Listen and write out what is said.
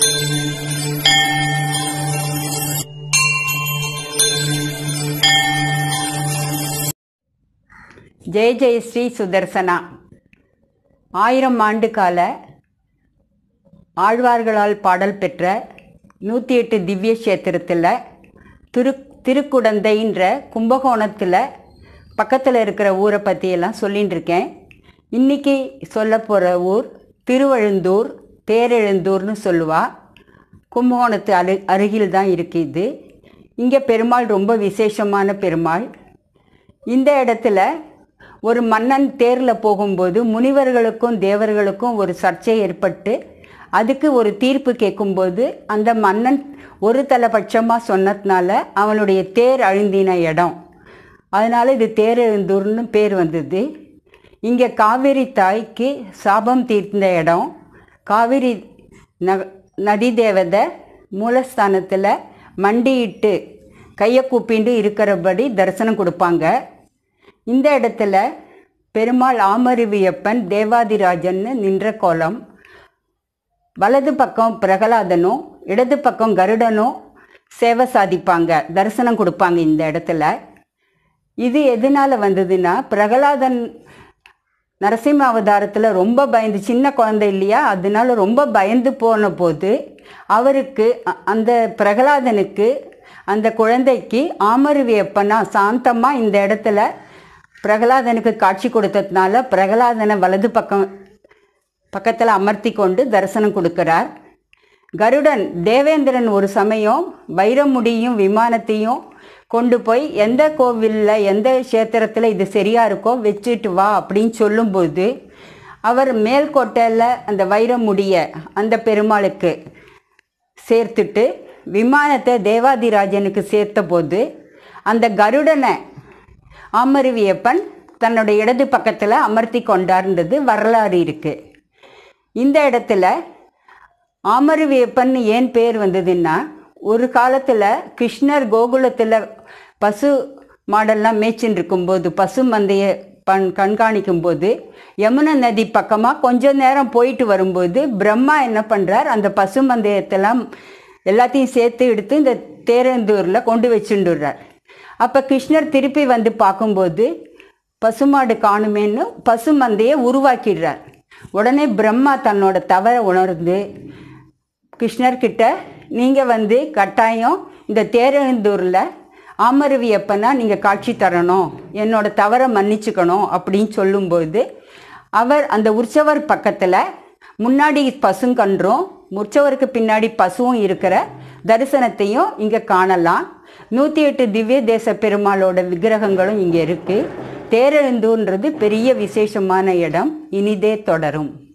ஜெய ஜெய ஸ்ரீ சுதர்சனா ஆயிரம் ஆண்டு கால ஆழ்வார்களால் பாடல் பெற்ற நூற்றி எட்டு திவ்ய கஷேத்திரத்தில் திரு திருக்குடந்தைன்ற கும்பகோணத்தில் பக்கத்தில் இருக்கிற ஊரை பற்றியெல்லாம் சொல்லின்னு இருக்கேன் இன்றைக்கி சொல்ல போகிற ஊர் திருவழுந்தூர் தேரெழுந்தூர்னு சொல்லுவா கும்பகோணத்து அரு அருகில் தான் இருக்குது இங்கே பெருமாள் ரொம்ப விசேஷமான பெருமாள் இந்த இடத்துல ஒரு மன்னன் தேரில் போகும்போது முனிவர்களுக்கும் தேவர்களுக்கும் ஒரு சர்ச்சை ஏற்பட்டு அதுக்கு ஒரு தீர்ப்பு கேட்கும்போது அந்த மன்னன் ஒரு தலைபட்சமாக சொன்னதுனால அவனுடைய தேர் அழுந்தின இடம் அதனால் இது தேரெழுந்தூர்னு பேர் வந்தது இங்கே காவேரி தாய்க்கு சாபம் தீர்ந்த இடம் காவிரி ந நதி தேவதை மூலஸ்தானத்தில் மண்டியிட்டு கையை கூப்பிண்டு இருக்கிறபடி தரிசனம் கொடுப்பாங்க இந்த இடத்துல பெருமாள் ஆமருவியப்பன் தேவாதிராஜன்னு நின்ற கோலம் வலது பக்கம் பிரகலாதனும் இடது பக்கம் கருடனும் சேவை சாதிப்பாங்க தரிசனம் கொடுப்பாங்க இந்த இடத்துல இது எதனால் வந்ததுன்னா பிரகலாதன் நரசிம்ம அவதாரத்தில் ரொம்ப பயந்து சின்ன குழந்தை இல்லையா அதனால ரொம்ப பயந்து போன போது அவருக்கு அ- அந்த பிரகலாதனுக்கு அந்த குழந்தைக்கு ஆமருவியப்பனா சாந்தமாக இந்த இடத்துல பிரகலாதனுக்கு காட்சி கொடுத்ததுனால பிரகலாதனை வலது பக்கம் பக்கத்தில் அமர்த்தி கொண்டு தரிசனம் கொடுக்கிறார் கருடன் தேவேந்திரன் ஒரு சமயம் வைரமுடியும் விமானத்தையும் கொண்டு போய் எந்த கோவிலில் எந்த க்ஷேத்திரத்தில் இது சரியா இருக்கோ வச்சுட்டு வா அப்படின்னு சொல்லும்போது அவர் மேல்கோட்டையில் அந்த வைரமுடியை அந்த பெருமாளுக்கு சேர்த்துட்டு விமானத்தை தேவாதிராஜனுக்கு சேர்த்தபோது அந்த கருடனை ஆமருவியப்பன் தன்னோட இடது பக்கத்தில் அமர்த்தி கொண்டார்ன்றது வரலாறு இருக்குது இந்த இடத்துல ஆமருவியப்பன் ஏன் பேர் வந்ததுன்னா ஒரு காலத்தில் கிருஷ்ணர் கோகுலத்தில் பசு மாடெல்லாம் மேய்ச்சின்னு இருக்கும்போது பசு மந்தைய பண் கண்காணிக்கும் போது யமுனை நதி பக்கமாக கொஞ்ச நேரம் போயிட்டு வரும்போது பிரம்மா என்ன பண்ணுறார் அந்த பசு மந்தையத்தெல்லாம் எல்லாத்தையும் சேர்த்து எடுத்து இந்த தேரந்தூரில் கொண்டு வச்சுட்டுறார் அப்போ கிருஷ்ணர் திருப்பி வந்து பார்க்கும்போது பசுமாடு காணுமேன்னு பசு மந்தையை உருவாக்கிடுறார் உடனே பிரம்மா தன்னோட தவற உணர்ந்து கிருஷ்ணர்கிட்ட நீங்கள் வந்து கட்டாயம் இந்த தேரெழுந்தூரில் ஆமருவியப்பனா நீங்கள் காட்சி தரணும் என்னோட தவறை மன்னிச்சுக்கணும் அப்படின்னு சொல்லும்போது அவர் அந்த உற்சவர் பக்கத்தில் முன்னாடி பசுங்கன்றும் உற்சவருக்கு பின்னாடி பசுவும் இருக்கிற தரிசனத்தையும் இங்கே காணலாம் நூற்றி எட்டு திவ்ய தேச பெருமாளோட விக்கிரகங்களும் இங்கே இருக்குது தேரெழுந்தூர்ன்றது பெரிய விசேஷமான இடம் இனிதே தொடரும்